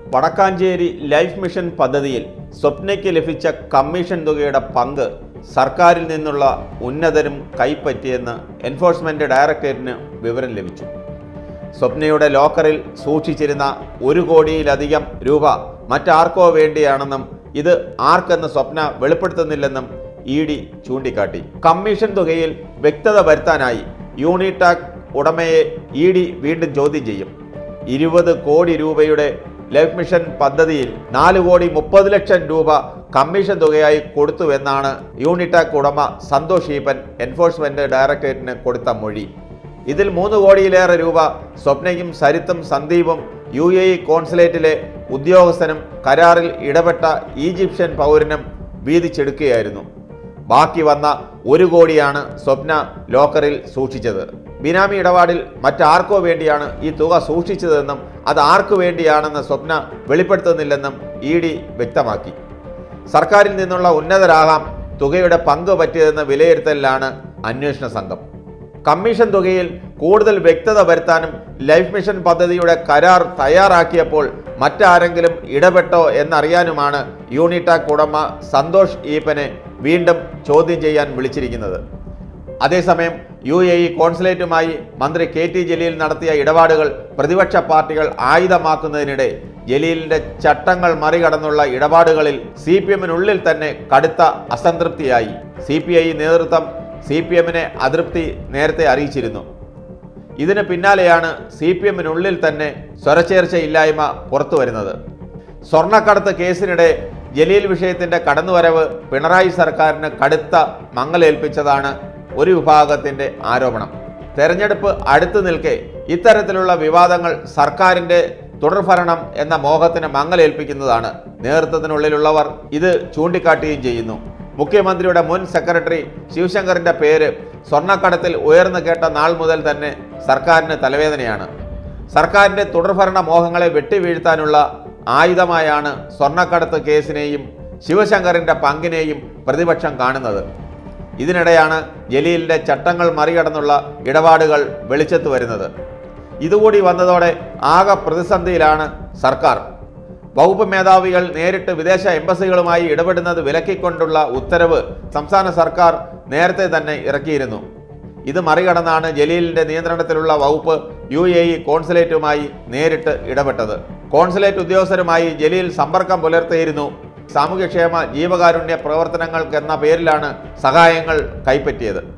Vadakkanchery life mission പദ്ധതിയിൽ സ്വപ്നയ്ക്ക് ലഭിച്ച commission തുകയുടെ പങ്ക് സർക്കാരിൽ നിന്നുള്ള ഉന്നതരും കൈപ്പറ്റിയെന്ന് എൻഫോഴ്സ്മെന്റ് ഡയറക്ടറേറ്റിന് വിവരം ലഭിച്ചു സ്വപ്നയുടെ ലോക്കറിൽ സൂക്ഷിച്ചിരുന്ന ഒരു കോടിയിലധികം രൂപ മറ്റാർക്കോ വേണ്ടിയാണെന്നും ഇത് ആർക്കെന്ന് സ്വപ്ന വെളിപ്പെടുത്തുന്നില്ലെന്നും ഇ ഡി ചൂണ്ടിക്കാട്ടി കമ്മീഷൻ തുകയിൽ വ്യക്തത വരുത്താനായി യൂണിടാക് ഉടമയെ ഇ ഡി വീണ്ടും ചോദ്യം ചെയ്യും ഇരുപത് കോടി രൂപയുടെ ലൈഫ് മിഷൻ പദ്ധതിയിൽ നാല് കോടി മുപ്പത് ലക്ഷം രൂപ കമ്മീഷൻ തുകയായി കൊടുത്തുവെന്നാണ് യൂണിടാക് ഉടമ സന്തോഷ് ഈപ്പൻ എൻഫോഴ്സ്മെന്റ് ഡയറക്ടറേറ്റിന് കൊടുത്ത മൊഴി ഇതിൽ മൂന്ന് കോടിയിലേറെ രൂപ സ്വപ്നയും സരിത്തും സന്ദീപും യു എ ഇ കോൺസുലേറ്റിലെ ഉദ്യോഗസ്ഥനും കരാറിൽ ഇടപെട്ട ഈജിപ്ഷ്യൻ പൗരനും വീതിച്ചെടുക്കുകയായിരുന്നു ബാക്കി വന്ന ഒരു കോടിയാണ് സ്വപ്ന ലോക്കറിൽ സൂക്ഷിച്ചത് ബിനാമി ഇടപാടിൽ മറ്റാർക്കോ വേണ്ടിയാണ് ഈ തുക സൂക്ഷിച്ചതെന്നും അത് ആർക്കു വേണ്ടിയാണെന്ന് സ്വപ്ന വെളിപ്പെടുത്തുന്നില്ലെന്നും ഇ ഡി വ്യക്തമാക്കി സർക്കാരിൽ നിന്നുള്ള ഉന്നതരാകാം തുകയുടെ പങ്ക് പറ്റിയതെന്ന വിലയിരുത്തലിലാണ് അന്വേഷണ സംഘം കമ്മീഷൻ തുകയിൽ കൂടുതൽ വ്യക്തത വരുത്താനും ലൈഫ് മിഷൻ പദ്ധതിയുടെ കരാർ തയ്യാറാക്കിയപ്പോൾ മറ്റാരെങ്കിലും ഇടപെട്ടോ എന്നറിയാനുമാണ് യൂണിടാക് ഉടമ സന്തോഷ് ഈപ്പനെ വീണ്ടും ചോദ്യം ചെയ്യാൻ വിളിച്ചിരിക്കുന്നത് അതേസമയം യു എ ഇ കോൺസുലേറ്റുമായി മന്ത്രി കെ ടി ജലീൽ നടത്തിയ ഇടപാടുകൾ പ്രതിപക്ഷ പാർട്ടികൾ ആയുധമാക്കുന്നതിനിടെ ജലീലിന്റെ ചട്ടങ്ങൾ മറികടന്നുള്ള ഇടപാടുകളിൽ സി പി എമ്മിനുള്ളിൽ തന്നെ കടുത്ത അസംതൃപ്തിയായി സി പി ഐ നേതൃത്വം സി പി എമ്മിനെ അതൃപ്തി നേരത്തെ അറിയിച്ചിരുന്നു ഇതിന് പിന്നാലെയാണ് സി പി എമ്മിനുള്ളിൽ തന്നെ സ്വരച്ചേർച്ചയില്ലായ്മ പുറത്തു വരുന്നത് സ്വർണ്ണക്കടത്ത് കേസിനിടെ ജലീൽ വിഷയത്തിന്റെ കടന്നുവരവ് പിണറായി സർക്കാരിന് കടുത്ത മങ്ങലേൽപ്പിച്ചതാണ് ഒരു വിഭാഗത്തിന്റെ ആരോപണം തെരഞ്ഞെടുപ്പ് അടുത്തു നിൽക്കെ ഇത്തരത്തിലുള്ള വിവാദങ്ങൾ സർക്കാരിന്റെ തുടർഭരണം എന്ന മോഹത്തിന് മങ്ങലേൽപ്പിക്കുന്നതാണ് നേതൃത്വത്തിനുള്ളിലുള്ളവർ ഇത് ചൂണ്ടിക്കാട്ടുകയും ചെയ്യുന്നു മുഖ്യമന്ത്രിയുടെ മുൻ സെക്രട്ടറി ശിവശങ്കറിന്റെ പേര് സ്വർണ്ണക്കടത്തിൽ ഉയർന്നു കേട്ട നാൾ മുതൽ തന്നെ സർക്കാരിന് തലവേദനയാണ് സർക്കാരിന്റെ തുടർഭരണ മോഹങ്ങളെ വെട്ടിവീഴ്ത്താനുള്ള ആയുധമായാണ് സ്വർണ്ണക്കടത്ത് കേസിനെയും ശിവശങ്കറിന്റെ പങ്കിനെയും പ്രതിപക്ഷം കാണുന്നത് ഇതിനിടെയാണ് ജലീലിന്റെ ചട്ടങ്ങൾ മറികടന്നുള്ള ഇടപാടുകൾ വെളിച്ചത്ത് വരുന്നത് ഇതുകൂടി വന്നതോടെ ആകെ പ്രതിസന്ധിയിലാണ് സർക്കാർ വകുപ്പ് മേധാവികൾ നേരിട്ട് വിദേശ എംബസികളുമായി ഇടപെടുന്നത് വിലക്കിക്കൊണ്ടുള്ള ഉത്തരവ് സംസ്ഥാന സർക്കാർ നേരത്തെ തന്നെ ഇറക്കിയിരുന്നു ഇത് മറികടന്നാണ് ജലീലിന്റെ നിയന്ത്രണത്തിലുള്ള വകുപ്പ് യു എ ഇ കോൺസുലേറ്റുമായി നേരിട്ട് ഇടപെട്ടത് കോൺസുലേറ്റ് ഉദ്യോഗസ്ഥരുമായി ജലീൽ സമ്പർക്കം പുലർത്തിയിരുന്നു സാമൂഹ്യക്ഷേമ ജീവകാരുണ്യ പ്രവർത്തനങ്ങൾക്കെന്ന പേരിലാണ് സഹായങ്ങൾ കൈപ്പറ്റിയത്